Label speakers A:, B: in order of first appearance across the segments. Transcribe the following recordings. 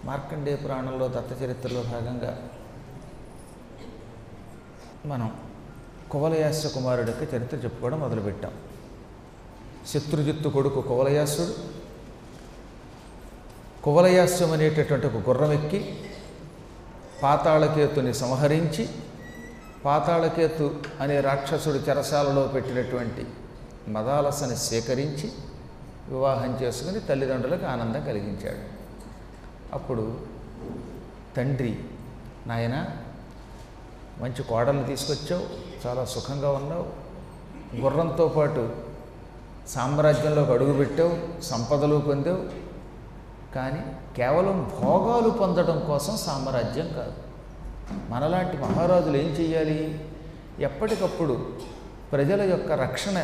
A: మార్కండేయ పురాణంలో దత్త చరిత్రలో భాగంగా మనం కువలయాస్య కుమారుడి యొక్క చరిత్ర చెప్పుకోవడం మొదలుపెట్టాం శత్రుజిత్తు కొడుకు కువలయాసుడు కువలయాస్యం అనేటటువంటి ఒక గుర్రం ఎక్కి పాతాళకేతుని సంహరించి పాతాళకేతు అనే రాక్షసుడు చెరసాలలో పెట్టినటువంటి మదాలసని సేకరించి వివాహం చేసుకుని తల్లిదండ్రులకు ఆనందం కలిగించాడు అప్పుడు తండ్రి నాయన మంచి కోడల్ని తీసుకొచ్చావు చాలా సుఖంగా ఉన్నావు గుర్రంతో పాటు సామ్రాజ్యంలోకి అడుగుపెట్టావు సంపదలు పొందావు కానీ కేవలం భోగాలు పొందడం కోసం సామ్రాజ్యం కాదు మనలాంటి మహారాజులు ఏం చెయ్యాలి ఎప్పటికప్పుడు ప్రజల యొక్క రక్షణ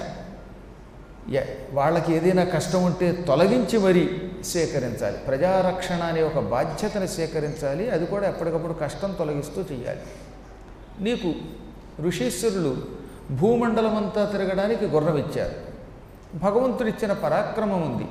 A: ఎ- వాళ్ళకి ఏదైనా కష్టం ఉంటే తొలగించి మరీ స్వీకరించాలి ప్రజారక్షణ అనే ఒక బాధ్యతను స్వీకరించాలి అది కూడా ఎప్పటికప్పుడు కష్టం తొలగిస్తూ చేయాలి నీకు ఋషీశ్వరులు భూమండలం అంతా తిరగడానికి గుర్రం ఇచ్చారు భగవంతుడిచ్చిన పరాక్రమం ఉంది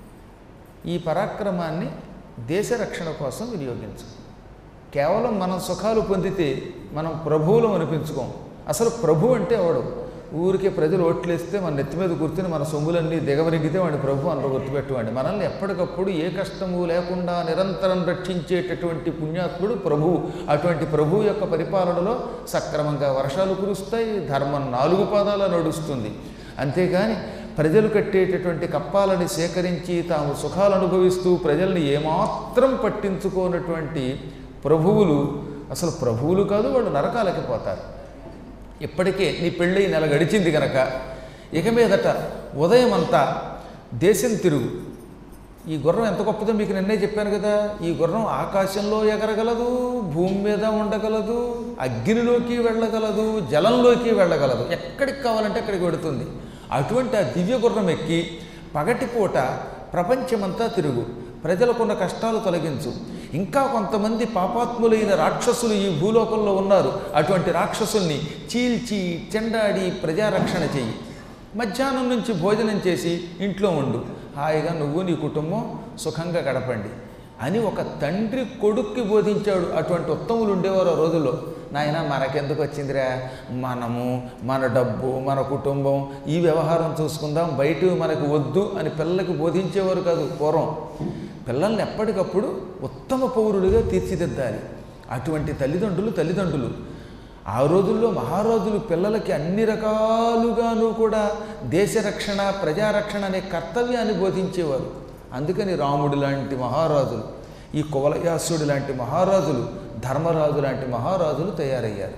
A: ఈ పరాక్రమాన్ని దేశ రక్షణ కోసం వినియోగించు కేవలం మనం సుఖాలు పొందితే మనం ప్రభువులం అనిపించుకోం అసలు ప్రభు అంటే ఎవడు ఊరికే ప్రజలు ఓట్లేస్తే మన నెత్తి మీద కూర్చుని మన సొమ్ములన్నీ దిగవరిగితే వాడి ప్రభు అందులో గుర్తుపెట్టుకోండి మనల్ని ఎప్పటికప్పుడు ఏ కష్టము లేకుండా నిరంతరం రక్షించేటటువంటి పుణ్యాత్ముడు ప్రభువు అటువంటి ప్రభువు యొక్క పరిపాలనలో సక్రమంగా వర్షాలు కురుస్తాయి ధర్మం నాలుగు పాదాల నడుస్తుంది అంతేగాని ప్రజలు కట్టేటటువంటి కప్పాలని సేకరించి తాము సుఖాలు అనుభవిస్తూ ప్రజల్ని ఏమాత్రం పట్టించుకోనటువంటి ప్రభువులు అసలు ప్రభువులు కాదు వాళ్ళు నరకాలకి పోతారు ఇప్పటికే నీ పెళ్ళి నెల గడిచింది గనక ఇక మీదట ఉదయం అంతా దేశం తిరుగు ఈ గుర్రం ఎంత గొప్పదో మీకు నిన్నే చెప్పాను కదా ఈ గుర్రం ఆకాశంలో ఎగరగలదు భూమి మీద ఉండగలదు అగ్నిలోకి వెళ్ళగలదు జలంలోకి వెళ్ళగలదు ఎక్కడికి కావాలంటే అక్కడికి వెడుతుంది అటువంటి ఆ దివ్య గుర్రం ఎక్కి పగటిపూట ప్రపంచమంతా తిరుగు ప్రజలకున్న కష్టాలు తొలగించు ఇంకా కొంతమంది పాపాత్ములైన రాక్షసులు ఈ భూలోకంలో ఉన్నారు అటువంటి రాక్షసుల్ని చీల్చి చెండాడి ప్రజారక్షణ చెయ్యి మధ్యాహ్నం నుంచి భోజనం చేసి ఇంట్లో ఉండు హాయిగా నువ్వు నీ కుటుంబం సుఖంగా గడపండి అని ఒక తండ్రి కొడుక్కి బోధించాడు అటువంటి ఉత్తములు ఉండేవారు ఆ రోజుల్లో నాయన మనకెందుకు వచ్చిందిరా మనము మన డబ్బు మన కుటుంబం ఈ వ్యవహారం చూసుకుందాం బయట మనకు వద్దు అని పిల్లలకి బోధించేవారు కాదు పూర్వం పిల్లల్ని ఎప్పటికప్పుడు ఉత్తమ పౌరులుగా తీర్చిదిద్దాలి అటువంటి తల్లిదండ్రులు తల్లిదండ్రులు ఆ రోజుల్లో మహారాజులు పిల్లలకి అన్ని రకాలుగాను కూడా దేశ రక్షణ ప్రజారక్షణ అనే కర్తవ్యాన్ని బోధించేవారు అందుకని రాముడు లాంటి మహారాజులు ఈ కువలయాసుడు లాంటి మహారాజులు ధర్మరాజు లాంటి మహారాజులు తయారయ్యారు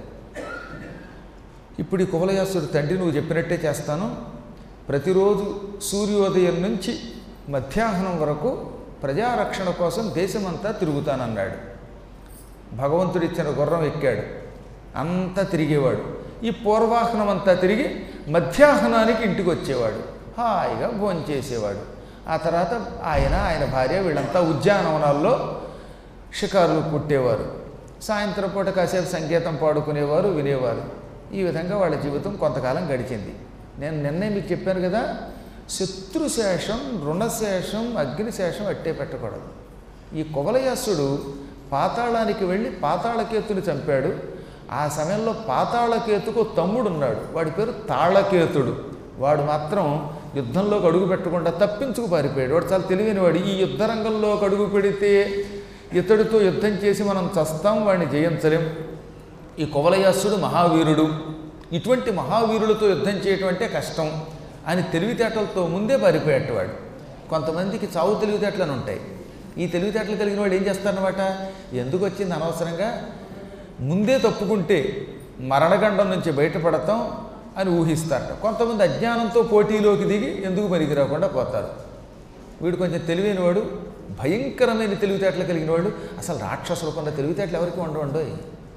A: ఇప్పుడు ఈ కువలయాసుడు తండ్రి నువ్వు చెప్పినట్టే చేస్తాను ప్రతిరోజు సూర్యోదయం నుంచి మధ్యాహ్నం వరకు ప్రజారక్షణ కోసం దేశమంతా తిరుగుతానన్నాడు భగవంతుడిచ్చిన గుర్రం ఎక్కాడు అంతా తిరిగేవాడు ఈ పూర్వాహనం అంతా తిరిగి మధ్యాహ్నానికి ఇంటికి వచ్చేవాడు హాయిగా భోంచేసేవాడు ఆ తర్వాత ఆయన ఆయన భార్య వీళ్ళంతా ఉద్యానవనాల్లో షికారులు పుట్టేవారు సాయంత్రం పూట కాసేపు సంగీతం పాడుకునేవారు వినేవారు ఈ విధంగా వాళ్ళ జీవితం కొంతకాలం గడిచింది నేను నిన్నే మీకు చెప్పాను కదా శత్రుశేషం రుణశేషం అగ్నిశేషం అట్టే పెట్టకూడదు ఈ కువలయాసుడు పాతాళానికి వెళ్ళి పాతాళకేతుని చంపాడు ఆ సమయంలో పాతాళకేతుకు తమ్ముడు ఉన్నాడు వాడి పేరు తాళకేతుడు వాడు మాత్రం యుద్ధంలోకి అడుగు పెట్టకుండా తప్పించుకు పారిపోయాడు వాడు చాలా తెలివైన వాడు ఈ యుద్ధ రంగంలోకి అడుగు పెడితే ఇతడితో యుద్ధం చేసి మనం చస్తాం వాడిని జయించలేం ఈ కువలయాసుడు మహావీరుడు ఇటువంటి మహావీరులతో యుద్ధం చేయటం అంటే కష్టం అని తెలివితేటలతో ముందే పారిపోయేటవాడు కొంతమందికి చావు తెలివితేటలు ఉంటాయి ఈ తెలివితేటలు కలిగిన వాడు ఏం చేస్తారనమాట ఎందుకు వచ్చింది అనవసరంగా ముందే తప్పుకుంటే మరణగండం నుంచి బయటపడతాం అని ఊహిస్తారట కొంతమంది అజ్ఞానంతో పోటీలోకి దిగి ఎందుకు పనికి రాకుండా పోతారు వీడు కొంచెం తెలివైనవాడు భయంకరమైన తెలివితేటలు కలిగినవాడు అసలు రాక్షసులకున్న తెలివితేటలు ఎవరికి ఉండవండోయ్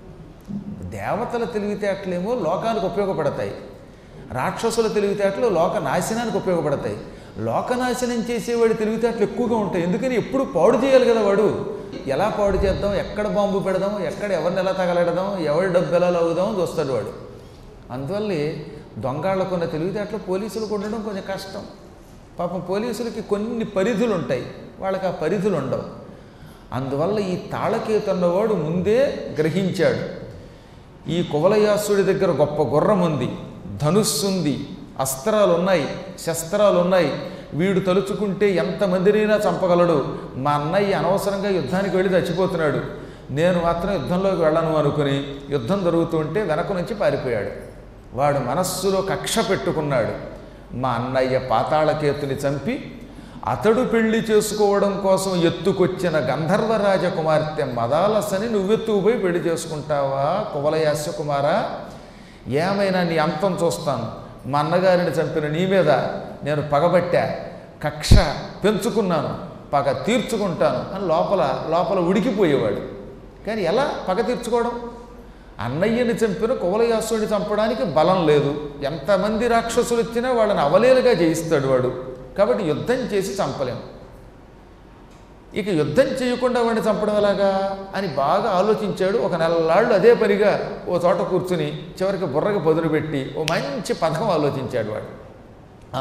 A: దేవతల తెలివితేటలేమో లోకానికి ఉపయోగపడతాయి రాక్షసుల తెలివితేటలు లోక నాశనానికి ఉపయోగపడతాయి లోకనాశనం చేసేవాడి తెలివితేటలు ఎక్కువగా ఉంటాయి ఎందుకని ఎప్పుడు పాడు చేయాలి కదా వాడు ఎలా పాడు చేద్దాం ఎక్కడ బాంబు పెడదాం ఎక్కడ ఎవరిని ఎలా తగలడదాం ఎవరి డబ్బు ఎలా లాగుదాం అని చూస్తాడు వాడు అందువల్లే దొంగాళ్ళకున్న తెలివితేటలు పోలీసులకు ఉండడం కొంచెం కష్టం పాపం పోలీసులకి కొన్ని పరిధులు ఉంటాయి వాళ్ళకి ఆ పరిధులు ఉండవు అందువల్ల ఈ తాళకేతు అన్నవాడు ముందే గ్రహించాడు ఈ కువలయాసుడి దగ్గర గొప్ప గుర్రం ఉంది ధనుస్సు ఉంది అస్త్రాలు ఉన్నాయి శస్త్రాలు ఉన్నాయి వీడు తలుచుకుంటే ఎంతమందినైనా చంపగలడు మా అన్నయ్య అనవసరంగా యుద్ధానికి వెళ్ళి చచ్చిపోతున్నాడు నేను మాత్రం యుద్ధంలోకి వెళ్ళను అనుకుని యుద్ధం జరుగుతుంటే వెనక నుంచి పారిపోయాడు వాడు మనస్సులో కక్ష పెట్టుకున్నాడు మా అన్నయ్య పాతాళకేతుని చంపి అతడు పెళ్లి చేసుకోవడం కోసం ఎత్తుకొచ్చిన గంధర్వ రాజకుమార్తె మదాలసని నువ్వెత్తుకుపోయి పెళ్లి చేసుకుంటావా కువలయాస్య కుమారా ఏమైనా నీ అంతం చూస్తాను మా అన్నగారిని చంపిన నీ మీద నేను పగబట్టా కక్ష పెంచుకున్నాను పగ తీర్చుకుంటాను అని లోపల లోపల ఉడికిపోయేవాడు కానీ ఎలా పగ తీర్చుకోవడం అన్నయ్యని చంపిన కువలయాసుని చంపడానికి బలం లేదు ఎంతమంది రాక్షసులు వచ్చినా వాళ్ళని అవలేలుగా జయిస్తాడు వాడు కాబట్టి యుద్ధం చేసి చంపలేం ఇక యుద్ధం చేయకుండా వాడిని చంపడం ఎలాగా అని బాగా ఆలోచించాడు ఒక నెలలాళ్ళు అదే పనిగా ఓ చోట కూర్చుని చివరికి బుర్రకి పదును పెట్టి ఓ మంచి పథకం ఆలోచించాడు వాడు "ఆ,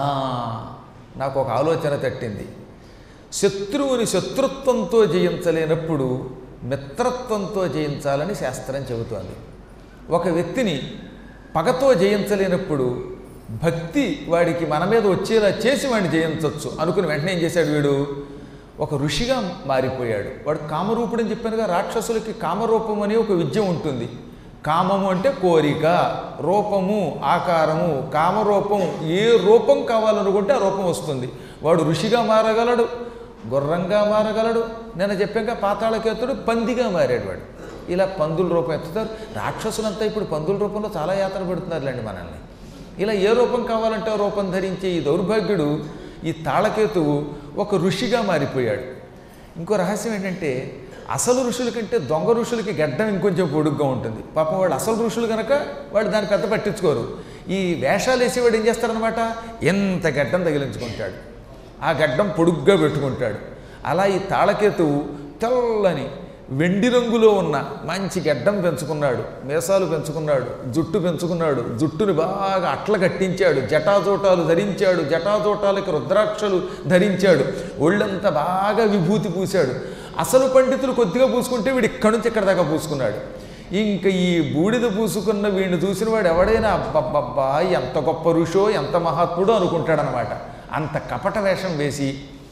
A: నాకు ఒక ఆలోచన తట్టింది శత్రువుని శత్రుత్వంతో జయించలేనప్పుడు మిత్రత్వంతో జయించాలని శాస్త్రం చెబుతోంది ఒక వ్యక్తిని పగతో జయించలేనప్పుడు భక్తి వాడికి మన మీద వచ్చేలా చేసి వాడిని జయించవచ్చు అనుకుని వెంటనే ఏం చేశాడు వీడు ఒక ఋషిగా మారిపోయాడు వాడు కామరూపుడు అని చెప్పానుగా రాక్షసులకి కామరూపం అనే ఒక విద్య ఉంటుంది కామము అంటే కోరిక రూపము ఆకారము కామరూపం ఏ రూపం కావాలనుకుంటే ఆ రూపం వస్తుంది వాడు ఋషిగా మారగలడు గుర్రంగా మారగలడు నేను చెప్పాక పాతాళకేతుడు పందిగా మారాడు వాడు ఇలా పందుల రూపం ఎత్తుతారు రాక్షసులంతా ఇప్పుడు పందుల రూపంలో చాలా యాత్ర పెడుతున్నారులేండి మనల్ని ఇలా ఏ రూపం కావాలంటే ఆ రూపం ధరించే ఈ దౌర్భాగ్యుడు ఈ తాళకేతువు ఒక ఋషిగా మారిపోయాడు ఇంకో రహస్యం ఏంటంటే అసలు ఋషుల కంటే దొంగ ఋషులకి గడ్డం ఇంకొంచెం పొడుగ్గా ఉంటుంది పాపం వాళ్ళు అసలు ఋషులు కనుక వాడు దాన్ని పెద్ద పట్టించుకోరు ఈ వేషాలు వేసేవాడు ఏం చేస్తారనమాట ఎంత గడ్డం తగిలించుకుంటాడు ఆ గడ్డం పొడుగ్గా పెట్టుకుంటాడు అలా ఈ తాళకేతువు తెల్లని వెండి రంగులో ఉన్న మంచి గడ్డం పెంచుకున్నాడు మీసాలు పెంచుకున్నాడు జుట్టు పెంచుకున్నాడు జుట్టుని బాగా అట్ల కట్టించాడు జటాజోటాలు ధరించాడు జటాజోటాలకి రుద్రాక్షలు ధరించాడు ఒళ్ళంతా బాగా విభూతి పూశాడు అసలు పండితులు కొద్దిగా పూసుకుంటే వీడు ఇక్కడి నుంచి ఇక్కడ దాకా పూసుకున్నాడు ఇంకా ఈ బూడిద పూసుకున్న వీడిని చూసిన వాడు ఎవడైనా అబ్బబ్బబ్బా ఎంత గొప్ప ఋషో ఎంత మహాత్ముడో అనుకుంటాడనమాట అంత కపట వేషం వేసి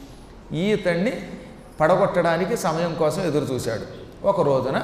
A: ఈతన్ని పడగొట్టడానికి సమయం కోసం ఎదురు చూశాడు ఒక రోజున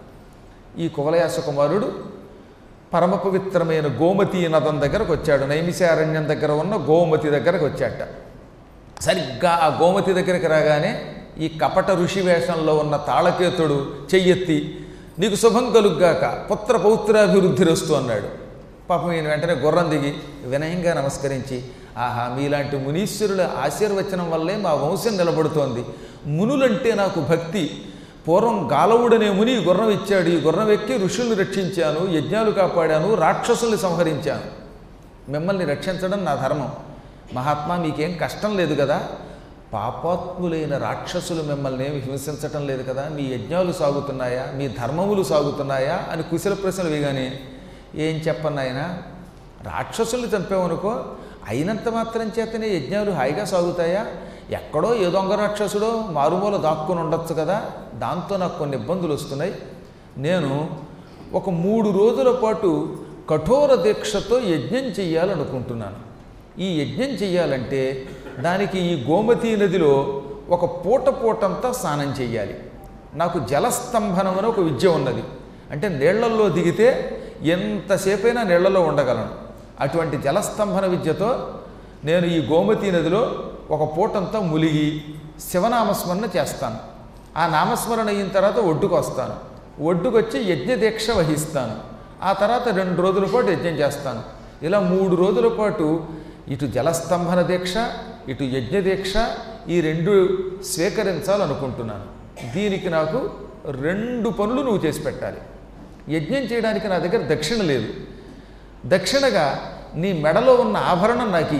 A: ఈ కువలయాస కుమారుడు పరమ పవిత్రమైన గోమతి నదం దగ్గరకు వచ్చాడు నైమిషారణ్యం దగ్గర ఉన్న గోమతి దగ్గరకు వచ్చాట సరిగ్గా ఆ గోమతి దగ్గరికి రాగానే ఈ కపట ఋషి వేషంలో ఉన్న తాళకేతుడు చెయ్యెత్తి నీకు శుభం కలుగ్గాక పుత్ర పౌత్రాభివృద్ధి రస్తు అన్నాడు పాపం ఈయన వెంటనే గుర్రం దిగి వినయంగా నమస్కరించి ఆహా మీలాంటి మునీశ్వరుల ఆశీర్వచనం వల్లే మా వంశం నిలబడుతోంది మునులంటే నాకు భక్తి పూర్వం గాలవుడనే ముని ఈ గుర్రం ఇచ్చాడు ఈ గుర్రం ఎక్కి ఋషుల్ని రక్షించాను యజ్ఞాలు కాపాడాను రాక్షసుల్ని సంహరించాను మిమ్మల్ని రక్షించడం నా ధర్మం మహాత్మా మీకేం కష్టం లేదు కదా పాపాత్ములైన రాక్షసులు మిమ్మల్ని ఏమి హింసించటం లేదు కదా మీ యజ్ఞాలు సాగుతున్నాయా మీ ధర్మములు సాగుతున్నాయా అని కుశల ప్రశ్నలు వేయగానే ఏం చెప్పను ఆయన రాక్షసుల్ని చంపామనుకో అయినంత మాత్రం చేతనే యజ్ఞాలు హాయిగా సాగుతాయా ఎక్కడో ఏ దొంగ రాక్షసుడో మారుమూల దాక్కుని ఉండొచ్చు కదా దాంతో నాకు కొన్ని ఇబ్బందులు వస్తున్నాయి నేను ఒక మూడు రోజుల పాటు కఠోర దీక్షతో యజ్ఞం చెయ్యాలనుకుంటున్నాను ఈ యజ్ఞం చెయ్యాలంటే దానికి ఈ గోమతీ నదిలో ఒక పూట పూటంతా స్నానం చెయ్యాలి నాకు జలస్తంభనం అని ఒక విద్య ఉన్నది అంటే నీళ్లల్లో దిగితే ఎంతసేపైనా నీళ్లలో ఉండగలను అటువంటి జలస్తంభన విద్యతో నేను ఈ గోమతీ నదిలో ఒక పూటంతా ములిగి శివనామస్మరణ చేస్తాను ఆ నామస్మరణ అయిన తర్వాత ఒడ్డుకు వస్తాను ఒడ్డుకొచ్చి యజ్ఞదీక్ష వహిస్తాను ఆ తర్వాత రెండు రోజుల పాటు యజ్ఞం చేస్తాను ఇలా మూడు రోజుల పాటు ఇటు జలస్తంభన దీక్ష ఇటు యజ్ఞ దీక్ష ఈ రెండు స్వీకరించాలనుకుంటున్నాను దీనికి నాకు రెండు పనులు నువ్వు చేసి పెట్టాలి యజ్ఞం చేయడానికి నా దగ్గర దక్షిణ లేదు దక్షిణగా నీ మెడలో ఉన్న ఆభరణం నాకి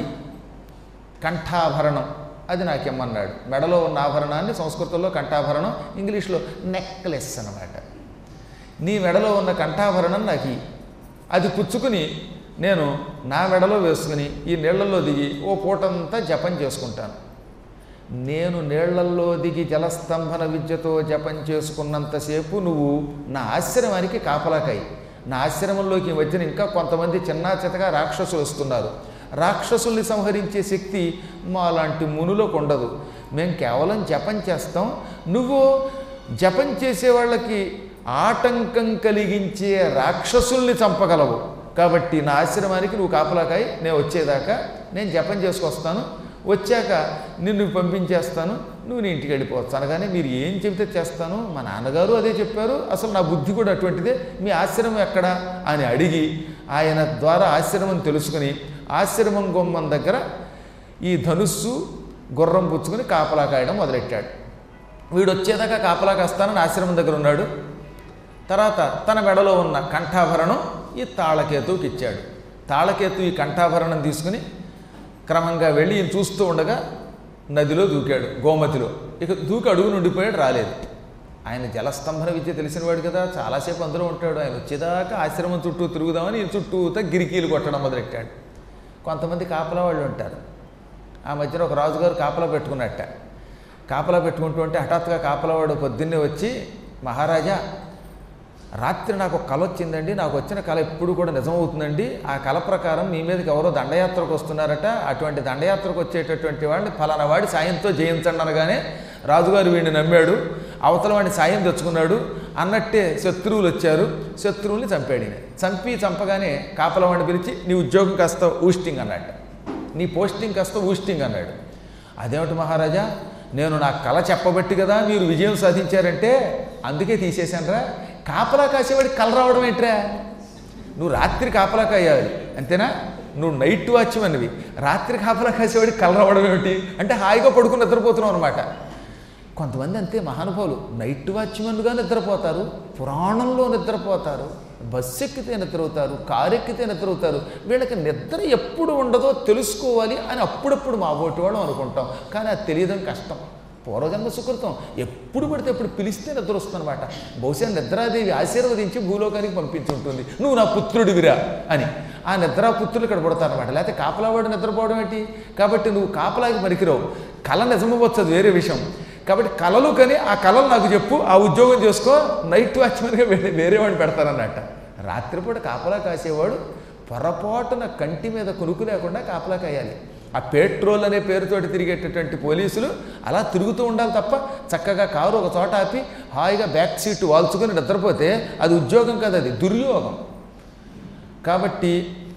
A: కంఠాభరణం అది నాకేమన్నాడు మెడలో ఉన్న ఆభరణాన్ని సంస్కృతంలో కంఠాభరణం ఇంగ్లీష్లో నెక్లెస్ అన్నమాట నీ మెడలో ఉన్న కంఠాభరణం నాకు ఇయ్యి. అది పుచ్చుకుని నేను నా మెడలో వేసుకుని ఈ నీళ్లలో దిగి ఓ పూటంతా జపం చేసుకుంటాను నేను నీళ్లల్లో దిగి జలస్తంభన విద్యతో జపం చేసుకున్నంతసేపు నువ్వు నా ఆశ్రమానికి కాపలాకాయి నా ఆశ్రమంలోకి ఈ మధ్యన ఇంకా కొంతమంది చిన్నా చితగా రాక్షసులు వస్తున్నారు రాక్షసుల్ని సంహరించే శక్తి మాలాంటి మునులకు ఉండదు మేము కేవలం జపం చేస్తాం నువ్వు జపం చేసే వాళ్ళకి ఆటంకం కలిగించే రాక్షసుల్ని చంపగలవు కాబట్టి నా ఆశ్రమానికి నువ్వు కాపలాకాయి నేను వచ్చేదాకా నేను జపం చేసుకొస్తాను వచ్చాక నిన్ను పంపించేస్తాను నువ్వు నీ ఇంటికి వెళ్ళిపోవచ్చు అనగానే మీరు ఏం చెబితే చేస్తాను మా నాన్నగారు అదే చెప్పారు అసలు నా బుద్ధి కూడా అటువంటిదే మీ ఆశ్రమం ఎక్కడా అని అడిగి ఆయన ద్వారా ఆశ్రమం తెలుసుకుని ఆశ్రమం గుమ్మం దగ్గర ఈ ధనుస్సు గుర్రం పుచ్చుకుని కాపలా కాయడం మొదలెట్టాడు వీడు వచ్చేదాకా కాపలా కాస్తానని ఆశ్రమం దగ్గర ఉన్నాడు తర్వాత తన మెడలో ఉన్న కంఠాభరణం ఈ తాళకేతువుకి ఇచ్చాడు తాళకేతు ఈ కంఠాభరణం తీసుకుని క్రమంగా వెళ్ళి ఈయన చూస్తూ ఉండగా నదిలో దూకాడు గోమతిలో ఇక దూకి అడుగు నుండిపోయాడు రాలేదు ఆయన జలస్తంభన విద్య తెలిసినవాడు కదా చాలాసేపు అందులో ఉంటాడు ఆయన వచ్చేదాకా ఆశ్రమం చుట్టూ తిరుగుదామని ఈయన చుట్టూతా గిరికీలు కొట్టడం మొదలెట్టాడు కొంతమంది కాపలా వాళ్ళు ఉంటారు ఆ మధ్యన ఒక రాజుగారు కాపలా పెట్టుకున్నట్ట కాపలా పెట్టుకుంటూ ఉంటే హఠాత్తుగా కాపలావాడు పొద్దున్నే వచ్చి మహారాజా రాత్రి నాకు ఒక కల వచ్చిందండి నాకు వచ్చిన కళ ఎప్పుడు కూడా నిజమవుతుందండి ఆ కళ ప్రకారం మీ మీదకి ఎవరో దండయాత్రకు వస్తున్నారట అటువంటి దండయాత్రకు వచ్చేటటువంటి వాడిని ఫలానా వాడి సాయంతో జయించండి అనగానే రాజుగారు వీడిని నమ్మాడు అవతల వాడిని సాయం తెచ్చుకున్నాడు అన్నట్టే శత్రువులు వచ్చారు శత్రువుల్ని చంపాడు ఈయన చంపి చంపగానే కాపలవాడిని పిలిచి నీ ఉద్యోగం కాస్త ఊస్టింగ్ అన్నట్ట నీ పోస్టింగ్ కాస్త ఊస్టింగ్ అన్నాడు అదేమిటి మహారాజా నేను నా కళ చెప్పబట్టి కదా మీరు విజయం సాధించారంటే అందుకే తీసేశానరా కాపలా కాసేవాడి కళ రావడం ఏంట్రా నువ్వు రాత్రి కాపలా కాయాలి అంతేనా నువ్వు నైట్ వాచ్మన్వి రాత్రి కాపలా కాసేవాడి కళ రావడం ఏమిటి అంటే హాయిగా పడుకుని నిద్రపోతున్నావు అనమాట కొంతమంది అంతే మహానుభావులు నైట్ వాచ్మెన్గా నిద్రపోతారు పురాణంలో నిద్రపోతారు బస్సు ఎక్కితే నిద్రవుతారు కారు ఎక్కితే నిద్రవుతారు వీళ్ళకి నిద్ర ఎప్పుడు ఉండదో తెలుసుకోవాలి అని అప్పుడప్పుడు మా ఓటి వాళ్ళం అనుకుంటాం కానీ అది తెలియడం కష్టం పూర్వజన్మ సుకృతం ఎప్పుడు పడితే ఎప్పుడు పిలిస్తే నిద్ర వస్తుందన్నమాట బహుశా నిద్రాదేవి ఆశీర్వదించి భూలోకానికి పంపించుంటుంది నువ్వు నా పుత్రుడివిరా అని ఆ నిద్రాపుత్రులు ఇక్కడ పుడతారనమాట లేకపోతే కాపలావాడు నిద్రపోవడం ఏంటి కాబట్టి నువ్వు కాపలాకి పనికిరావు కళ నిజమవచ్చు అది వేరే విషయం కాబట్టి కళలు కానీ ఆ కళలు నాకు చెప్పు ఆ ఉద్యోగం చేసుకో నైట్ వాచ్మెన్గా వేరే వేరే వాడిని పెడతానన్నట్ట రాత్రిపూట కాపలా కాసేవాడు పొరపాటున కంటి మీద కునుకు లేకుండా కాపలా కాయాలి ఆ పెట్రోల్ అనే పేరుతోటి తిరిగేటటువంటి పోలీసులు అలా తిరుగుతూ ఉండాలి తప్ప చక్కగా కారు ఒక చోట ఆపి హాయిగా బ్యాక్ సీట్ వాల్చుకొని నిద్రపోతే అది ఉద్యోగం కాదు అది దుర్యోగం కాబట్టి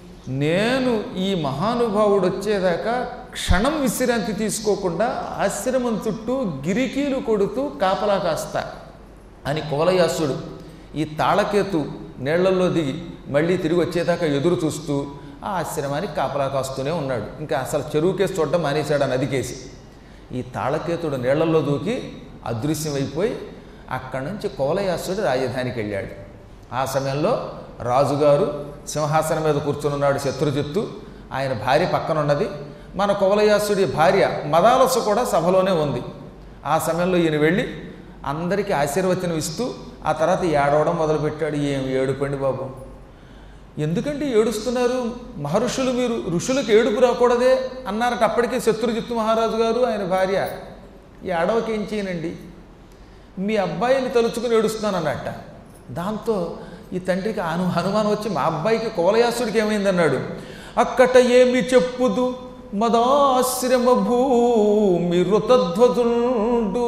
A: నేను ఈ మహానుభావుడు వచ్చేదాకా క్షణం విశ్రాంతి తీసుకోకుండా ఆశ్రమం చుట్టూ గిరికీలు కొడుతూ కాపలా కాస్తా అని కోలయాసుడు ఈ తాళకేతు నీళ్లలో దిగి మళ్ళీ తిరిగి వచ్చేదాకా ఎదురు చూస్తూ ఆ ఆశ్రమానికి కాపలా కాస్తూనే ఉన్నాడు ఇంకా అసలు చెరువుకేసి చూడడం మానేశాడు ఆ నదికేసి ఈ తాళకేతుడు నీళ్లలో దూకి అదృశ్యమైపోయి అక్కడి నుంచి కోలయాసుడు రాజధానికి వెళ్ళాడు ఆ సమయంలో రాజుగారు సింహాసనం మీద కూర్చునున్నాడు శత్రుజిత్తు ఆయన భార్య పక్కన ఉన్నది మన కోలయాసుడి భార్య మదాలసు కూడా సభలోనే ఉంది ఆ సమయంలో ఈయన వెళ్ళి అందరికీ ఆశీర్వచనం ఇస్తూ ఆ తర్వాత ఏడవడం మొదలుపెట్టాడు ఏం ఏడుపండి బాబు ఎందుకంటే ఏడుస్తున్నారు మహర్షులు మీరు ఋషులకు ఏడుపు రాకూడదే అన్నారట అప్పటికే శత్రుజిత్తు మహారాజు గారు ఆయన భార్య ఈ అడవకి ఏం చేయనండి మీ అబ్బాయిని తలుచుకుని ఏడుస్తున్నాను అన్నట్ట దాంతో ఈ తండ్రికి అను హనుమానం వచ్చి మా అబ్బాయికి కోలయాసుడికి ఏమైందన్నాడు అక్కట ఏమి చెప్పుదు మదాశ్రమ భూమి రుతధ్వజుండు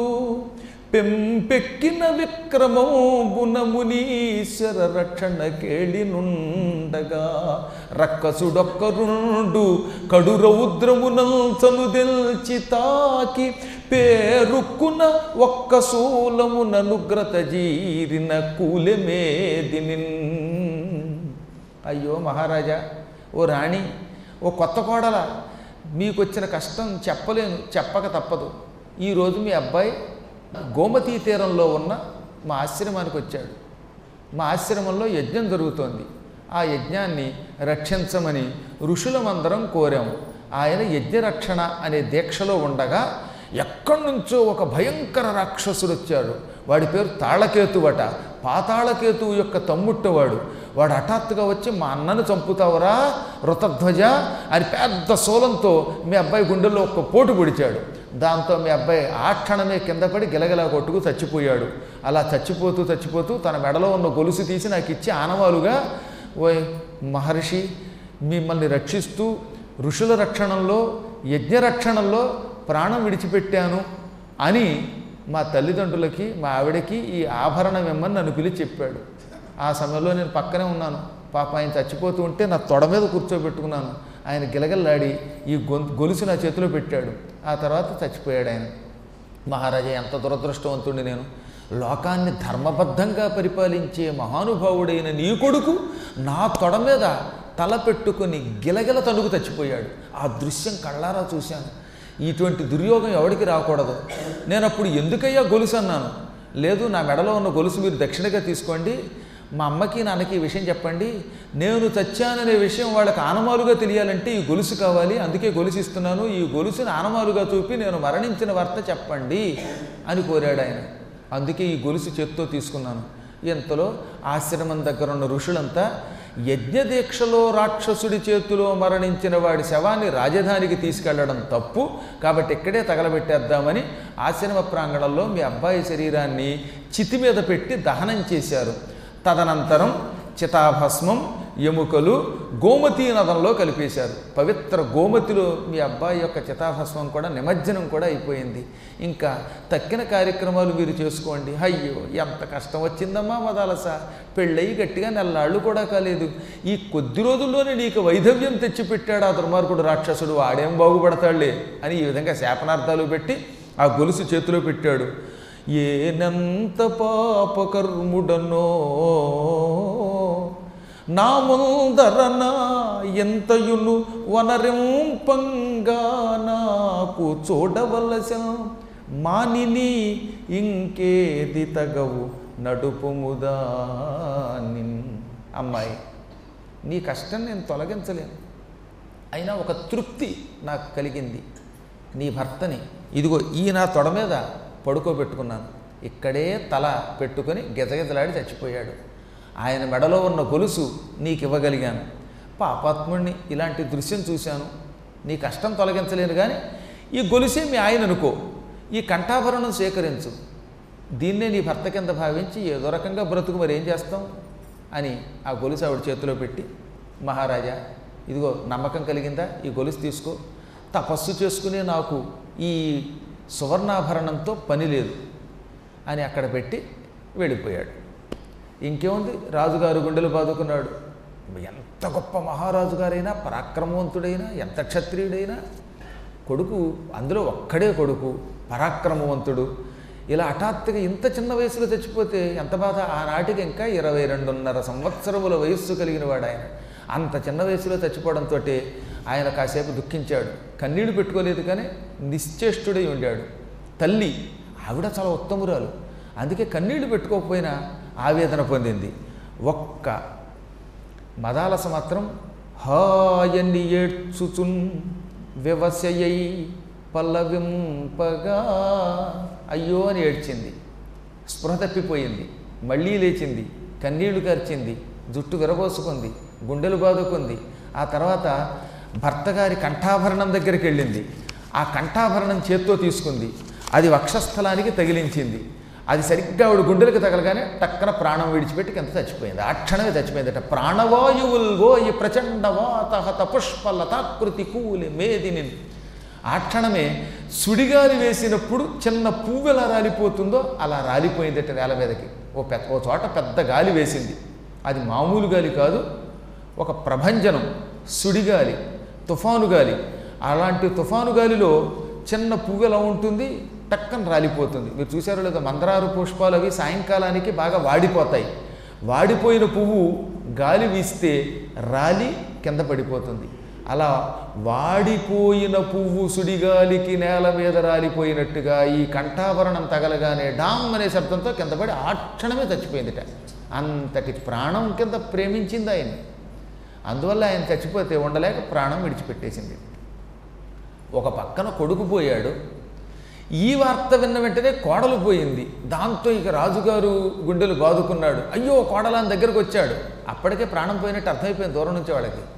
A: పెంపెక్కిన విక్రమోగుణ మునీశ్వర రక్షణ కేళినుండగా రక్కసుడొక్కరుండు కడు రౌద్రమునంచను దెల్చి తాకి పేరుక్కున ఒక్క శూలముననుగ్రత జీరిన కూలెమేదినిన్ అయ్యో మహారాజా ఓ రాణి ఓ కొత్త కోడల మీకు వచ్చిన కష్టం చెప్పలేను చెప్పక తప్పదు ఈరోజు మీ అబ్బాయి గోమతీ తీరంలో ఉన్న మా ఆశ్రమానికి వచ్చాడు మా ఆశ్రమంలో యజ్ఞం జరుగుతోంది ఆ యజ్ఞాన్ని రక్షించమని ఋషులమందరం కోరాము ఆయన యజ్ఞరక్షణ అనే దీక్షలో ఉండగా ఎక్కడి నుంచో ఒక భయంకర రాక్షసుడు వచ్చాడు వాడి పేరు తాళకేతువట పాతాళకేతువు యొక్క తమ్ముట్టవాడు వాడు హఠాత్తుగా వచ్చి మా అన్నను చంపుతావురా రుతధ్వజ అని పెద్ద శూలంతో మీ అబ్బాయి గుండెల్లో ఒక పోటు పొడిచాడు దాంతో మీ అబ్బాయి ఆ క్షణమే కింద పడి గిలగిలా కొట్టుకు చచ్చిపోయాడు అలా చచ్చిపోతూ చచ్చిపోతూ తన మెడలో ఉన్న గొలుసు తీసి నాకు ఇచ్చి ఆనవాలుగా ఓ మహర్షి మిమ్మల్ని రక్షిస్తూ ఋషుల రక్షణలో యజ్ఞ రక్షణలో ప్రాణం విడిచిపెట్టాను అని మా తల్లిదండ్రులకి మా ఆవిడకి ఈ ఆభరణం ఇమ్మని నన్ను పిలిచి చెప్పాడు ఆ సమయంలో నేను పక్కనే ఉన్నాను పాప ఆయన చచ్చిపోతూ ఉంటే నా తొడ మీద కూర్చోబెట్టుకున్నాను ఆయన గిలగల్లాడి ఈ గొంతు గొలుసు నా చేతిలో పెట్టాడు ఆ తర్వాత చచ్చిపోయాడు ఆయన మహారాజా ఎంత దురదృష్టవంతుడిని నేను లోకాన్ని ధర్మబద్ధంగా పరిపాలించే మహానుభావుడైన నీ కొడుకు నా తొడ మీద తల పెట్టుకుని గిలగిల తణుకు చచ్చిపోయాడు ఆ దృశ్యం కళ్ళారా చూశాను ఇటువంటి దుర్యోగం ఎవడికి రాకూడదు నేను అప్పుడు ఎందుకయ్యా గొలుసు అన్నాను లేదు నా మెడలో ఉన్న గొలుసు మీరు దక్షిణగా తీసుకోండి మా అమ్మకి నాన్నకి ఈ విషయం చెప్పండి నేను చచ్చాననే విషయం వాళ్ళకి ఆనమాలుగా తెలియాలంటే ఈ గొలుసు కావాలి అందుకే గొలుసు ఇస్తున్నాను ఈ గొలుసుని ఆనమాలుగా చూపి నేను మరణించిన వార్త చెప్పండి అని కోరాడు ఆయన అందుకే ఈ గొలుసు చేత్తో తీసుకున్నాను ఇంతలో ఆశ్రమం దగ్గర ఉన్న ఋషులంతా యజ్ఞదీక్షలో రాక్షసుడి చేతిలో మరణించిన వాడి శవాన్ని రాజధానికి తీసుకెళ్లడం తప్పు కాబట్టి ఇక్కడే తగలబెట్టేద్దామని ఆశ్రమ ప్రాంగణంలో మీ అబ్బాయి శరీరాన్ని చితి మీద పెట్టి దహనం చేశారు తదనంతరం చితాభస్మం ఎముకలు గోమతీ నదంలో కలిపేశారు పవిత్ర గోమతిలో మీ అబ్బాయి యొక్క చితాభస్మం కూడా నిమజ్జనం కూడా అయిపోయింది ఇంకా తక్కిన కార్యక్రమాలు మీరు చేసుకోండి అయ్యో ఎంత కష్టం వచ్చిందమ్మా మదాలస పెళ్ళయి గట్టిగా నెల్లాళ్ళు కూడా కాలేదు ఈ కొద్ది రోజుల్లోనే నీకు వైధవ్యం తెచ్చిపెట్టాడు ఆ దుర్మార్గుడు రాక్షసుడు వాడేం బాగుపడతాడులే అని ఈ విధంగా శాపనార్థాలు పెట్టి ఆ గొలుసు చేతిలో పెట్టాడు ఏనంత పాపకర్ముడనో నా ముందరన ఎంతయును వనరింపంగా నాకు చూడవలస మానిని ఇంకేది తగవు నడుపుముదా అమ్మాయి నీ కష్టం నేను తొలగించలేను అయినా ఒక తృప్తి నాకు కలిగింది నీ భర్తని ఇదిగో ఈ నా తొడ మీద పడుకోబెట్టుకున్నాను ఇక్కడే తల పెట్టుకొని గెజగెజలాడి చచ్చిపోయాడు ఆయన మెడలో ఉన్న గొలుసు నీకు ఇవ్వగలిగాను పాపాత్ముడిని ఇలాంటి దృశ్యం చూశాను నీ కష్టం తొలగించలేను కానీ ఈ గొలుసే మీ ఆయన అనుకో ఈ కంఠాభరణం సేకరించు దీన్నే నీ భర్త కింద భావించి ఏదో రకంగా బ్రతుకు మరి ఏం చేస్తాం అని ఆ గొలుసు ఆవిడ చేతిలో పెట్టి మహారాజా ఇదిగో నమ్మకం కలిగిందా ఈ గొలుసు తీసుకో తపస్సు చేసుకునే నాకు ఈ సువర్ణాభరణంతో పని లేదు అని అక్కడ పెట్టి వెళ్ళిపోయాడు ఇంకేముంది రాజుగారు గుండెలు బాదుకున్నాడు ఎంత గొప్ప మహారాజు గారైనా పరాక్రమవంతుడైనా ఎంత క్షత్రియుడైనా కొడుకు అందులో ఒక్కడే కొడుకు పరాక్రమవంతుడు ఇలా హఠాత్తుగా ఇంత చిన్న వయసులో చచ్చిపోతే ఎంత బాధ ఆనాటికి ఇంకా ఇరవై రెండున్నర సంవత్సరముల వయస్సు కలిగిన వాడు ఆయన అంత చిన్న వయసులో చచ్చిపోవడంతో ఆయన కాసేపు దుఃఖించాడు కన్నీళ్లు పెట్టుకోలేదు కానీ నిశ్చేష్టుడై ఉండాడు తల్లి ఆవిడ చాలా ఉత్తమురాలు అందుకే కన్నీళ్లు పెట్టుకోకపోయినా ఆవేదన పొందింది ఒక్క మదాలస మాత్రం హాయన్ని ఏడ్చుచున్ వ్యవసయై పల్లవింపగా అయ్యో అని ఏడ్చింది స్పృహ తప్పిపోయింది మళ్ళీ లేచింది కన్నీళ్లు కార్చింది జుట్టు విరబోసుకుంది గుండెలు బాదుకుంది ఆ తర్వాత భర్త గారి కంఠాభరణం దగ్గరికి వెళ్ళింది ఆ కంఠాభరణం చేత్తో తీసుకుంది అది వక్షస్థలానికి తగిలించింది అది సరిగ్గా ఆవిడ గుండెలకు తగలగానే టక్కన ప్రాణం విడిచిపెట్టి కింద చచ్చిపోయింది ఆ క్షణమే చచ్చిపోయిందట ప్రాణవాయువుల్ ఓయి ప్రచండ వాతహత పుష్ప లతాకృతి కూలి మేదిని ఆ క్షణమే సుడిగాలి వేసినప్పుడు చిన్న పువ్వు ఎలా రాలిపోతుందో అలా రాలిపోయిందట నేల మీదకి ఓ పెద్ద ఓ చోట పెద్ద గాలి వేసింది అది మామూలు గాలి కాదు ఒక ప్రభంజనం సుడిగాలి తుఫాను గాలి అలాంటి తుఫాను గాలిలో చిన్న పువ్వు ఎలా ఉంటుంది టక్కన రాలిపోతుంది మీరు చూసారో లేదో మందరారు పుష్పాలు అవి సాయంకాలానికి బాగా వాడిపోతాయి వాడిపోయిన పువ్వు గాలి వీస్తే రాలి కింద పడిపోతుంది అలా వాడిపోయిన పువ్వు సుడిగాలికి నేల మీద రాలిపోయినట్టుగా ఈ కంఠాభరణం తగలగానే డామ్ అనే శబ్దంతో కింద పడి ఆ క్షణమే చచ్చిపోయిందిట అంతటి ప్రాణం కింద ప్రేమించింది ఆయన అందువల్ల ఆయన చచ్చిపోతే ఉండలేక ప్రాణం విడిచిపెట్టేసింది ఒక పక్కన కొడుకు పోయాడు ఈ వార్త విన్న వెంటనే కోడలు పోయింది దాంతో ఇక రాజుగారు గుండెలు బాదుకున్నాడు అయ్యో కోడలాని దగ్గరకు వచ్చాడు అప్పటికే ప్రాణం పోయినట్టు అర్థమైపోయింది దూరం నుంచి వాళ్ళకి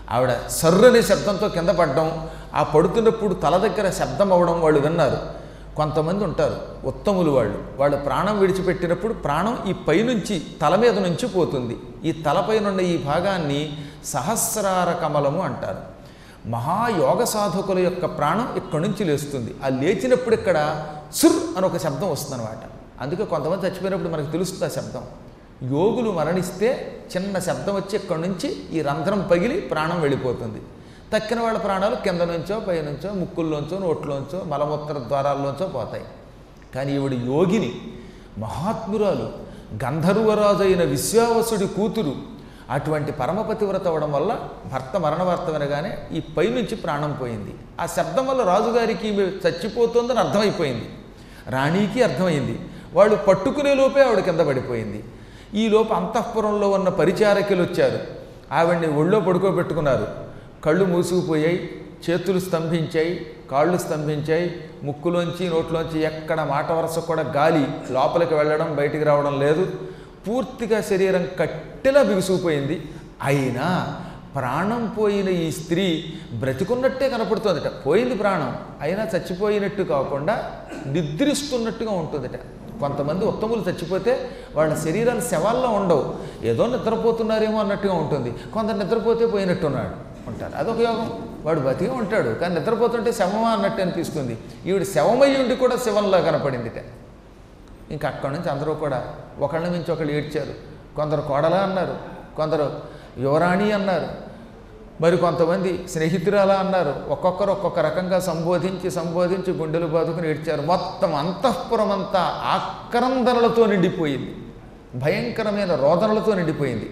A: ఆవిడ సర్రనే శబ్దంతో కింద పడడం ఆ పడుతున్నప్పుడు తల దగ్గర శబ్దం అవ్వడం వాళ్ళు విన్నారు కొంతమంది ఉంటారు ఉత్తములు వాళ్ళు వాళ్ళు ప్రాణం విడిచిపెట్టినప్పుడు ప్రాణం ఈ పైనుంచి తల మీద నుంచి పోతుంది ఈ తలపైన ఉన్న ఈ భాగాన్ని సహస్రార కమలము అంటారు మహాయోగ సాధకుల యొక్క ప్రాణం ఇక్కడి నుంచి లేస్తుంది ఆ లేచినప్పుడు ఇక్కడ సుర్ అని ఒక శబ్దం వస్తుందన్నమాట అందుకే కొంతమంది చచ్చిపోయినప్పుడు మనకు తెలుస్తుంది ఆ శబ్దం యోగులు మరణిస్తే చిన్న శబ్దం వచ్చి ఇక్కడి నుంచి ఈ రంధ్రం పగిలి ప్రాణం వెళ్ళిపోతుంది తక్కిన వాళ్ళ ప్రాణాలు కింద నుంచో పైనుంచో ముక్కుల్లోంచో నోట్లోంచో మలమూత్ర ద్వారాల్లోంచో పోతాయి కానీ ఈవిడ యోగిని మహాత్మురాలు గంధర్వరాజు అయిన విశ్వావసుడి కూతురు అటువంటి పరమపతివ్రత అవడం వల్ల భర్త మరణ వార్త వినగానే ఈ పైనుంచి ప్రాణం పోయింది ఆ శబ్దం వల్ల రాజుగారికి ఈమె చచ్చిపోతుందని అర్థమైపోయింది రాణికి అర్థమైంది వాళ్ళు పట్టుకునే లోపే ఆవిడ కింద పడిపోయింది ఈ లోపు అంతఃపురంలో ఉన్న పరిచారకులు వచ్చారు ఆవిడ్ని ఒళ్ళో పడుకోబెట్టుకున్నారు కళ్ళు మూసుకుపోయాయి చేతులు స్తంభించాయి కాళ్ళు స్తంభించాయి ముక్కులోంచి నోట్లోంచి ఎక్కడ మాట వరస కూడా గాలి లోపలికి వెళ్ళడం బయటికి రావడం లేదు పూర్తిగా శరీరం కట్టెలా బిగుసుకుపోయింది అయినా ప్రాణం పోయిన ఈ స్త్రీ బ్రతికున్నట్టే కనపడుతుందట పోయింది ప్రాణం అయినా చచ్చిపోయినట్టు కాకుండా నిద్రిస్తున్నట్టుగా ఉంటుందట కొంతమంది ఉత్తములు చచ్చిపోతే వాళ్ళ శరీరాలు శవాల్లో ఉండవు ఏదో నిద్రపోతున్నారేమో అన్నట్టుగా ఉంటుంది కొందరు నిద్రపోతే పోయినట్టున్నాడు ఉంటారు అదొక యోగం వాడు బతికే ఉంటాడు కానీ నిద్రపోతుంటే శవమా అన్నట్టు అనిపిస్తుంది ఈవిడ శవమై ఉండి కూడా శవంలా కనపడిందిట ఇంకా అక్కడి నుంచి అందరూ కూడా ఒకళ్ళ నుంచి ఒకళ్ళు ఏడ్చారు కొందరు కోడలా అన్నారు కొందరు యువరాణి అన్నారు మరి కొంతమంది స్నేహితురాలా అన్నారు ఒక్కొక్కరు ఒక్కొక్క రకంగా సంబోధించి సంబోధించి గుండెలు బాదుకుని ఏడ్చారు మొత్తం అంతఃపురం అంతా ఆక్రందనలతో నిండిపోయింది భయంకరమైన రోదనలతో నిండిపోయింది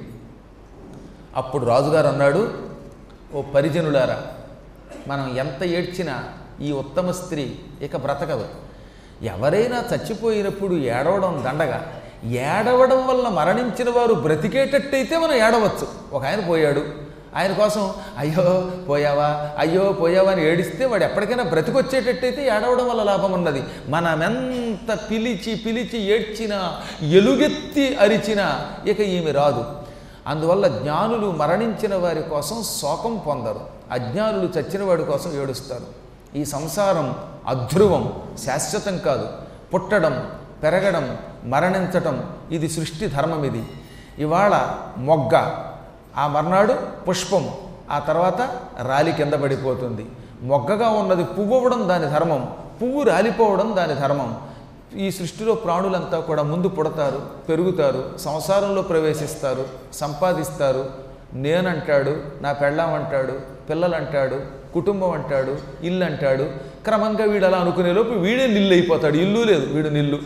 A: అప్పుడు రాజుగారు అన్నాడు ఓ పరిజనులారా మనం ఎంత ఏడ్చినా ఈ ఉత్తమ స్త్రీ ఇక బ్రతకదు ఎవరైనా చచ్చిపోయినప్పుడు ఏడవడం దండగా ఏడవడం వల్ల మరణించిన వారు బ్రతికేటట్టయితే మనం ఏడవచ్చు ఒక ఆయన పోయాడు ఆయన కోసం అయ్యో పోయావా అయ్యో పోయావా అని ఏడిస్తే వాడు ఎప్పటికైనా బ్రతికొచ్చేటట్టయితే ఏడవడం వల్ల లాభం ఉన్నది మనమెంత పిలిచి పిలిచి ఏడ్చినా ఎలుగెత్తి అరిచినా ఇక ఈమె రాదు అందువల్ల జ్ఞానులు మరణించిన వారి కోసం శోకం పొందరు అజ్ఞానులు చచ్చిన వాడి కోసం ఏడుస్తారు ఈ సంసారం అధ్రువం శాశ్వతం కాదు పుట్టడం పెరగడం మరణించటం ఇది సృష్టి ధర్మం ఇది ఇవాళ మొగ్గ ఆ మర్నాడు పుష్పం ఆ తర్వాత రాలి కింద పడిపోతుంది మొగ్గగా ఉన్నది పువ్వు అవ్వడం దాని ధర్మం పువ్వు రాలిపోవడం దాని ధర్మం ఈ సృష్టిలో ప్రాణులంతా కూడా ముందు పుడతారు పెరుగుతారు సంసారంలో ప్రవేశిస్తారు సంపాదిస్తారు నేనంటాడు నా పెళ్ళాం అంటాడు పిల్లలు అంటాడు కుటుంబం అంటాడు ఇల్లు అంటాడు క్రమంగా వీడు అలా అనుకునేలోపు వీడే నిల్లు అయిపోతాడు ఇల్లు లేదు వీడు నిల్లు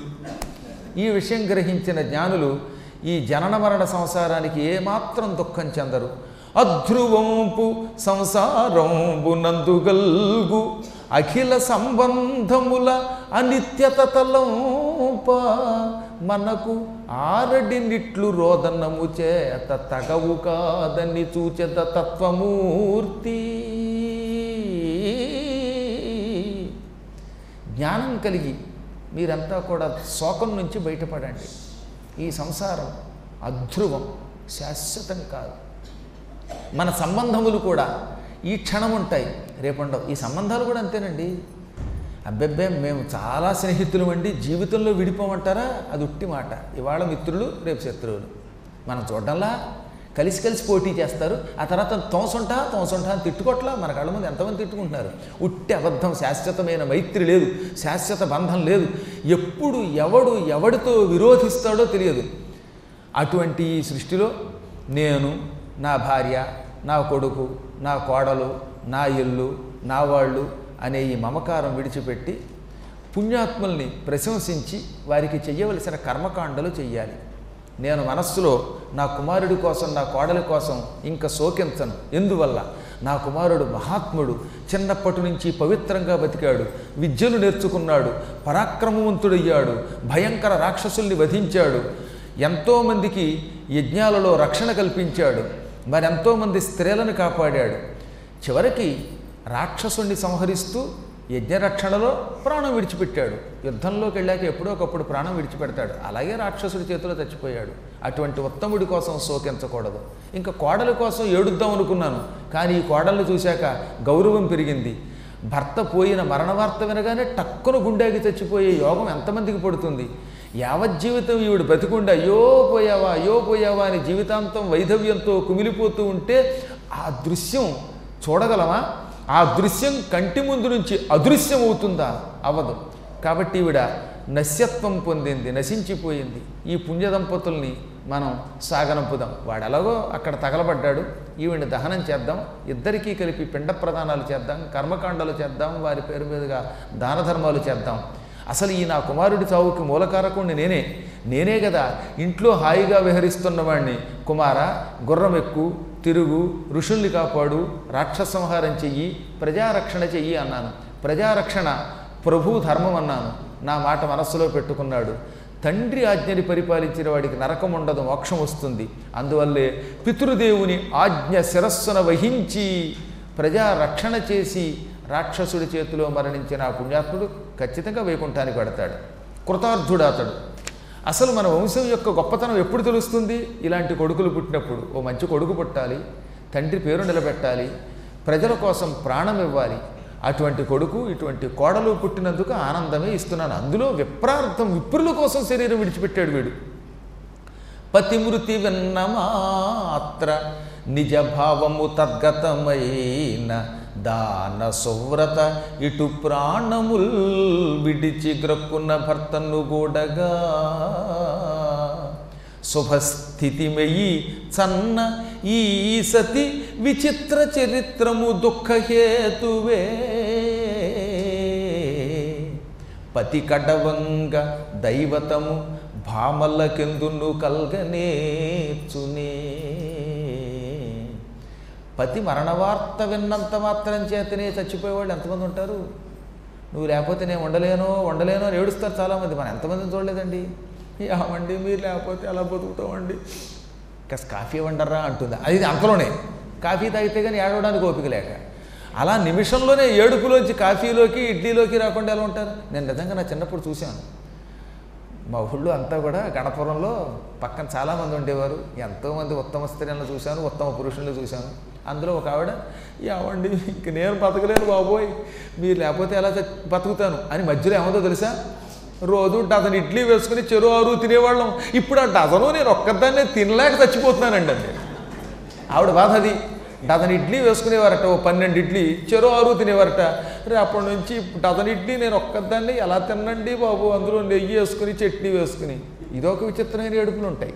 A: ఈ విషయం గ్రహించిన జ్ఞానులు ఈ జనన మరణ సంసారానికి ఏమాత్రం దుఃఖం చెందరు అధ్రువంపు సంసారంబునందుగల్గు అఖిల సంబంధముల అనిత్యత తలంప మనకు ఆరడి నిట్లు రోదనము చేత తగవు కాదని చూచెద తత్వమూర్తి జ్ఞానం కలిగి మీరంతా కూడా శోకం నుంచి బయటపడండి ఈ సంసారం అధ్రువం శాశ్వతం కాదు మన సంబంధములు కూడా ఈ క్షణం ఉంటాయి రేపుండవు ఈ సంబంధాలు కూడా అంతేనండి అబ్బెబ్బే మేము చాలా స్నేహితులు అండి జీవితంలో విడిపోమంటారా అది ఉట్టి మాట ఇవాళ మిత్రులు రేపు శత్రువులు మనం చూడడంలా కలిసి కలిసి పోటీ చేస్తారు ఆ తర్వాత తోసంటా తోసంటా అని తిట్టుకోట్లా మన కళ్ళ ముందు ఎంతమంది తిట్టుకుంటున్నారు ఉట్టి అబద్ధం శాశ్వతమైన మైత్రి లేదు శాశ్వత బంధం లేదు ఎప్పుడు ఎవడు ఎవడితో విరోధిస్తాడో తెలియదు అటువంటి ఈ సృష్టిలో నేను నా భార్య నా కొడుకు నా కోడలు నా ఇల్లు నా వాళ్ళు అనే ఈ మమకారం విడిచిపెట్టి పుణ్యాత్ముల్ని ప్రశంసించి వారికి చెయ్యవలసిన కర్మకాండలు చెయ్యాలి నేను మనస్సులో నా కుమారుడి కోసం నా కోడలి కోసం ఇంకా శోకించను ఎందువల్ల నా కుమారుడు మహాత్ముడు చిన్నప్పటి నుంచి పవిత్రంగా బతికాడు విద్యలు నేర్చుకున్నాడు పరాక్రమవంతుడయ్యాడు భయంకర రాక్షసుల్ని వధించాడు ఎంతోమందికి యజ్ఞాలలో రక్షణ కల్పించాడు మరెంతోమంది స్త్రీలను కాపాడాడు చివరికి రాక్షసుణ్ణి సంహరిస్తూ యజ్ఞరక్షణలో ప్రాణం విడిచిపెట్టాడు యుద్ధంలోకి వెళ్ళాక ఎప్పుడో ఒకప్పుడు ప్రాణం విడిచిపెడతాడు అలాగే రాక్షసుడి చేతిలో చచ్చిపోయాడు అటువంటి ఉత్తముడి కోసం శోకించకూడదు ఇంకా కోడలి కోసం ఏడుద్దాం అనుకున్నాను కానీ ఈ కోడల్ని చూశాక గౌరవం పెరిగింది భర్త పోయిన మరణ వార్త వినగానే టక్కున గుండెకి చచ్చిపోయే యోగం ఎంతమందికి పడుతుంది యావజ్జీవితం ఈవిడ బతికుండి అయ్యో పోయావా అయ్యో పోయావా అని జీవితాంతం వైధవ్యంతో కుమిలిపోతూ ఉంటే ఆ దృశ్యం చూడగలమా ఆ దృశ్యం కంటి ముందు నుంచి అదృశ్యం అవుతుందా అవ్వదు కాబట్టి ఈవిడ నశ్యత్వం పొందింది నశించిపోయింది ఈ పుణ్య దంపతుల్ని మనం సాగనంపుదాం వాడు ఎలాగో అక్కడ తగలబడ్డాడు ఈవిని దహనం చేద్దాం ఇద్దరికీ కలిపి పిండ ప్రదానాలు చేద్దాం కర్మకాండాలు చేద్దాం వారి పేరు మీదుగా దాన ధర్మాలు చేద్దాం అసలు ఈ నా కుమారుడి చావుకి మూలకారకుణ్ణి నేనే నేనే కదా ఇంట్లో హాయిగా విహరిస్తున్నవాణ్ణి కుమార గుర్రం ఎక్కు తిరుగు ఋషుల్ని కాపాడు రాక్షస సంహారం చెయ్యి ప్రజారక్షణ చెయ్యి అన్నాను ప్రజారక్షణ ప్రభు ధర్మం అన్నాను నా మాట మనస్సులో పెట్టుకున్నాడు తండ్రి ఆజ్ఞని పరిపాలించిన వాడికి నరకం ఉండదు మోక్షం వస్తుంది అందువల్లే పితృదేవుని ఆజ్ఞ శిరస్సున వహించి ప్రజా రక్షణ చేసి రాక్షసుడి చేతిలో మరణించిన ఆ పుణ్యాత్ముడు ఖచ్చితంగా వైకుంఠానికి పెడతాడు కృతార్థుడు అతడు అసలు మన వంశం యొక్క గొప్పతనం ఎప్పుడు తెలుస్తుంది ఇలాంటి కొడుకులు పుట్టినప్పుడు ఓ మంచి కొడుకు పుట్టాలి తండ్రి పేరు నిలబెట్టాలి ప్రజల కోసం ప్రాణం ఇవ్వాలి అటువంటి కొడుకు ఇటువంటి కోడలు పుట్టినందుకు ఆనందమే ఇస్తున్నాను అందులో విప్రార్థం విప్రుల కోసం శరీరం విడిచిపెట్టాడు వీడు పతిమృతి విన్నమాత్ర నిజ భావము తద్గతమైన దాన సువ్రత ఇటు ప్రాణముల్ విడిచి గ్రక్కున్న భర్తను గూడగా శుభస్థితిమయి చన్న ఈ సతి విచిత్ర చరిత్రము దుఃఖహేతువే పతి కడవంగ దైవతము భామలకెందును కల్గనేర్చునే పతి మరణవార్త విన్నంత మాత్రం చేతనే చచ్చిపోయేవాళ్ళు ఎంతమంది ఉంటారు నువ్వు లేకపోతే నేను ఉండలేను ఉండలేను అని ఏడుస్తారు చాలామంది మనం ఎంతమందిని చూడలేదండి ఏమండి మీరు లేకపోతే ఎలా బతుకుతామండి కాస్త కాఫీ వండర్రా అంటుంది అది అంతలోనే కాఫీ తాగితే కానీ ఏడవడానికి ఓపిక లేక అలా నిమిషంలోనే ఏడుపులోంచి కాఫీలోకి ఇడ్లీలోకి రాకుండా ఎలా ఉంటారు నేను నిజంగా నా చిన్నప్పుడు చూశాను మా ఊళ్ళో అంతా కూడా గణపురంలో పక్కన చాలామంది ఉండేవారు ఎంతోమంది ఉత్తమ స్త్రీలను చూశాను ఉత్తమ పురుషులను చూశాను అందులో ఒక ఆవిడ ఏమండి ఇంక నేను బతకలేను బాబోయ్ మీరు లేకపోతే ఎలా చ- బతుకుతాను అని మధ్యలో ఏమందో తెలుసా రోజు డజన్ ఇడ్లీ వేసుకుని చెరు ఆరు తినేవాళ్ళం ఇప్పుడు ఆ డజను నేను ఒక్కదాన్నే తినలేక చచ్చిపోతున్నానండి అండి ఆవిడ బాధ అది డజన్ ఇడ్లీ వేసుకునేవారట ఓ పన్నెండు ఇడ్లీ చెరో ఆరు తినేవారట రే అప్పటి నుంచి డజన్ ఇడ్లీ నేను ఒక్కదాన్ని ఎలా తినండి బాబు అందులో నెయ్యి వేసుకుని చట్నీ వేసుకుని ఇదొక విచిత్రమైన ఏడుపులు ఉంటాయి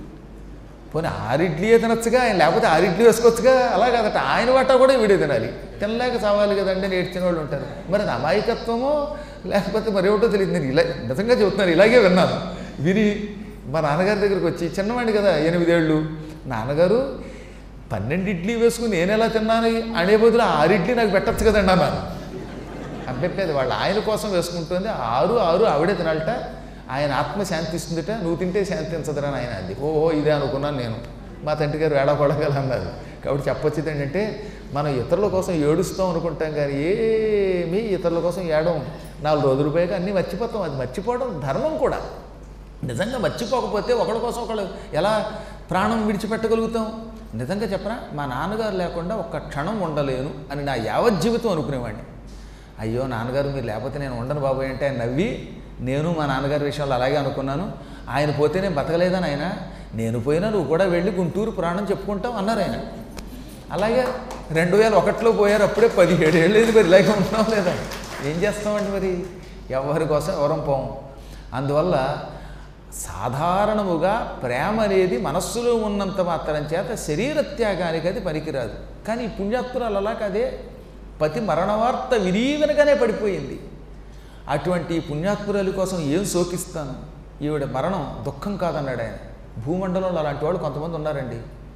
A: పోనీ ఆరు ఇడ్లీయే తినొచ్చుగా ఆయన లేకపోతే ఆరు ఇడ్లీ వేసుకోవచ్చుగా అలా కాదట ఆయన వాటా కూడా వీడే తినాలి తినలేక చావాలి కదండి అని ఏడ్చిన వాళ్ళు ఉంటారు మరి అది అమాయకత్వమో లేకపోతే మరి ఏమిటో తెలియదు నేను ఇలా నిజంగా చెబుతున్నాను ఇలాగే విన్నాను విని మా నాన్నగారి దగ్గరికి వచ్చి చిన్నవాడిని కదా ఎనిమిదేళ్ళు నాన్నగారు పన్నెండు ఇడ్లీ వేసుకుని నేను ఎలా తిన్నాను అనే బదులు ఆరు ఇడ్లీ నాకు పెట్టచ్చు కదండి అన్నాను అబ్బెప్పేది వాళ్ళు ఆయన కోసం వేసుకుంటుంది ఆరు ఆరు ఆవిడే తినాలట ఆయన ఆత్మ శాంతిస్తుందిట నువ్వు తింటే శాంతించదురా ఆయన అంది ఓహో ఇదే అనుకున్నాను నేను మా తండ్రి గారు వేళపడగల అన్నారు కాబట్టి చెప్పొచ్చేది ఏంటంటే మనం ఇతరుల కోసం ఏడుస్తాం అనుకుంటాం కానీ ఏమీ ఇతరుల కోసం ఏడం నాలుగు రోజుల పైగా అన్నీ మర్చిపోతాం అది మర్చిపోవడం ధర్మం కూడా నిజంగా మర్చిపోకపోతే ఒకళ్ళ కోసం ఒకళ్ళు ఎలా ప్రాణం విడిచిపెట్టగలుగుతాం నిజంగా చెప్పరా మా నాన్నగారు లేకుండా ఒక్క క్షణం ఉండలేను అని నా యావజ్జీవితం అనుకునేవాడిని అయ్యో నాన్నగారు మీరు లేకపోతే నేను ఉండను బాబోయ్ అంటే ఆయన నవ్వి నేను మా నాన్నగారి విషయంలో అలాగే అనుకున్నాను ఆయన పోతే నేను బతకలేదని ఆయన నేను పోయినా నువ్వు కూడా వెళ్ళి గుంటూరు పురాణం చెప్పుకుంటావు అన్నారు ఆయన అలాగే రెండు వేల ఒకటిలో పోయారు అప్పుడే పదిహేడు ఏళ్ళు ఇది మరి ఇలాగే ఉంటున్నాం లేదా ఏం చేస్తామండి మరి ఎవరి కోసం ఎవరం పోం అందువల్ల సాధారణముగా ప్రేమ అనేది మనస్సులో ఉన్నంత మాత్రం చేత శరీర త్యాగానికి అది పనికిరాదు కానీ ఈ పుణ్యాత్మురాలు అలా కాదే పతి మరణవార్త విరీవనగానే పడిపోయింది అటువంటి ఈ పుణ్యాత్మురాలి కోసం ఏం శోకిస్తాను ఈవిడ మరణం దుఃఖం కాదన్నాడు ఆయన భూమండలంలో అలాంటి వాళ్ళు కొంతమంది ఉన్నారండి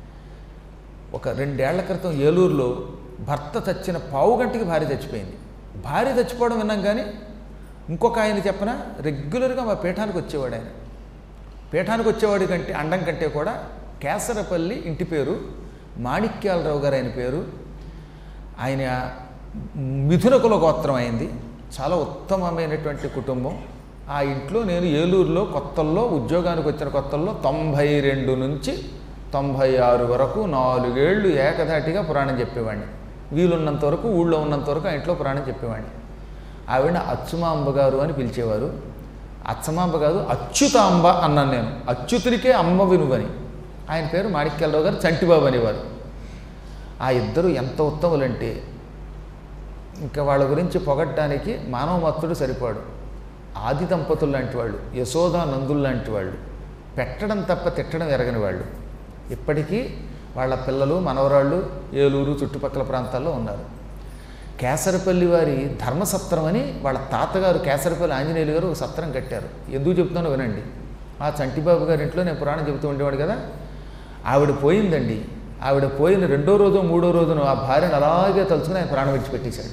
A: ఒక రెండేళ్ల క్రితం ఏలూరులో భర్త చచ్చిన పావు గంటకి భార్య చచ్చిపోయింది భార్య చచ్చిపోవడం విన్నాం కానీ ఇంకొక ఆయన చెప్పన రెగ్యులర్గా మా పీఠానికి వచ్చేవాడు ఆయన పీఠానికి వచ్చేవాడి కంటే అండం కంటే కూడా కేసరపల్లి ఇంటి పేరు మాణిక్యాలరావు గారు ఆయన పేరు ఆయన మిథున కుల గోత్రం అయింది చాలా ఉత్తమమైనటువంటి కుటుంబం ఆ ఇంట్లో నేను ఏలూరులో కొత్తల్లో ఉద్యోగానికి వచ్చిన కొత్తల్లో తొంభై రెండు నుంచి తొంభై ఆరు వరకు నాలుగేళ్లు ఏకధాటిగా పురాణం చెప్పేవాడిని వీలున్నంత వరకు ఊళ్ళో ఉన్నంత వరకు ఆ ఇంట్లో పురాణం చెప్పేవాడిని ఆవిడ అచ్చుమాంబ గారు అని పిలిచేవారు అచ్చమాంబ కాదు అచ్యుతాంబ అన్నాను నేను అచ్యుతునికే అమ్మ వినువని ఆయన పేరు మాణిక్యాలరావు గారు చంటిబాబు అనేవారు ఆ ఇద్దరు ఎంత ఉత్తములంటే ఇంకా వాళ్ళ గురించి పొగడ్డానికి మానవమత్తుడు సరిపాడు ఆది దంపతులు లాంటి వాళ్ళు యశోదా నందులు లాంటి వాళ్ళు పెట్టడం తప్ప తిట్టడం ఎరగని వాళ్ళు ఇప్పటికీ వాళ్ళ పిల్లలు మనవరాళ్ళు ఏలూరు చుట్టుపక్కల ప్రాంతాల్లో ఉన్నారు కేసరపల్లి వారి ధర్మసత్రం అని వాళ్ళ తాతగారు కేసరపల్లి ఆంజనేయులు గారు ఒక సత్రం కట్టారు ఎందుకు చెప్తున్నానో వినండి ఆ చంటిబాబు గారి ఇంట్లో నేను పురాణం చెబుతూ ఉండేవాడు కదా ఆవిడ పోయిందండి ఆవిడ పోయిన రెండో రోజు మూడో రోజున ఆ భార్యను అలాగే తలుచుకుని ఆయన ప్రాణం విడిచిపెట్టేశాడు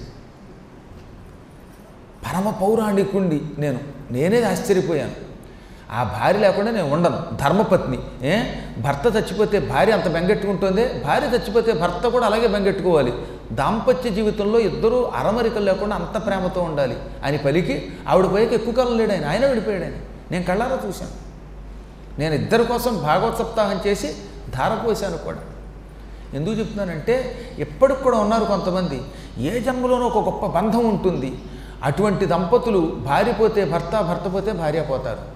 A: పరమ పౌరాణికుండి నేను నేనే ఆశ్చర్యపోయాను ఆ భార్య లేకుండా నేను ఉండను ధర్మపత్ని ఏ భర్త చచ్చిపోతే భార్య అంత బెంగెట్టుకుంటుందే భార్య చచ్చిపోతే భర్త కూడా అలాగే బెంగెట్టుకోవాలి దాంపత్య జీవితంలో ఇద్దరూ అరమరికలు లేకుండా అంత ప్రేమతో ఉండాలి అని పలికి ఆవిడ పైకి ఎక్కువ కాలం లేడు ఆయన ఆయన విడిపోయాడు ఆయన నేను కళ్ళారా చూశాను నేను ఇద్దరి కోసం భాగవత సప్తాహం చేసి ధారపోసాను కూడా ఎందుకు చెప్తున్నానంటే ఇప్పటికి కూడా ఉన్నారు కొంతమంది ఏ జన్మలోనూ ఒక గొప్ప బంధం ఉంటుంది అటువంటి దంపతులు భార్య పోతే భర్త భర్త పోతే భార్య పోతారు